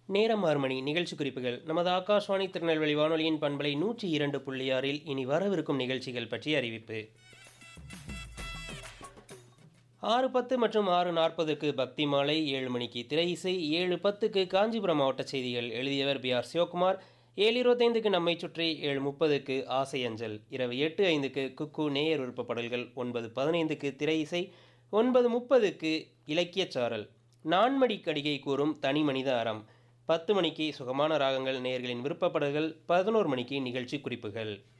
நேரம் ஆறு மணி நிகழ்ச்சி குறிப்புகள் நமது ஆகாஷ்வாணி திருநெல்வேலி வானொலியின் பண்பலை நூற்றி இரண்டு புள்ளி ஆறில் இனி வரவிருக்கும் நிகழ்ச்சிகள் பற்றி அறிவிப்பு ஆறு பத்து மற்றும் ஆறு நாற்பதுக்கு பக்தி மாலை ஏழு மணிக்கு திரை இசை ஏழு பத்துக்கு காஞ்சிபுரம் மாவட்ட செய்திகள் எழுதியவர் பி ஆர் சிவகுமார் ஏழு இருபத்தைந்துக்கு நம்மை சுற்றி ஏழு முப்பதுக்கு ஆசை அஞ்சல் இரவு எட்டு ஐந்துக்கு குக்கு நேயர் விருப்பப்படல்கள் ஒன்பது பதினைந்துக்கு திரை இசை ஒன்பது முப்பதுக்கு இலக்கியச் சாரல் நான்மடி கடிகை கூறும் தனி மனித அறம் பத்து மணிக்கு சுகமான ராகங்கள் நேயர்களின் விருப்பப்படல்கள் பதினோரு மணிக்கு நிகழ்ச்சி குறிப்புகள்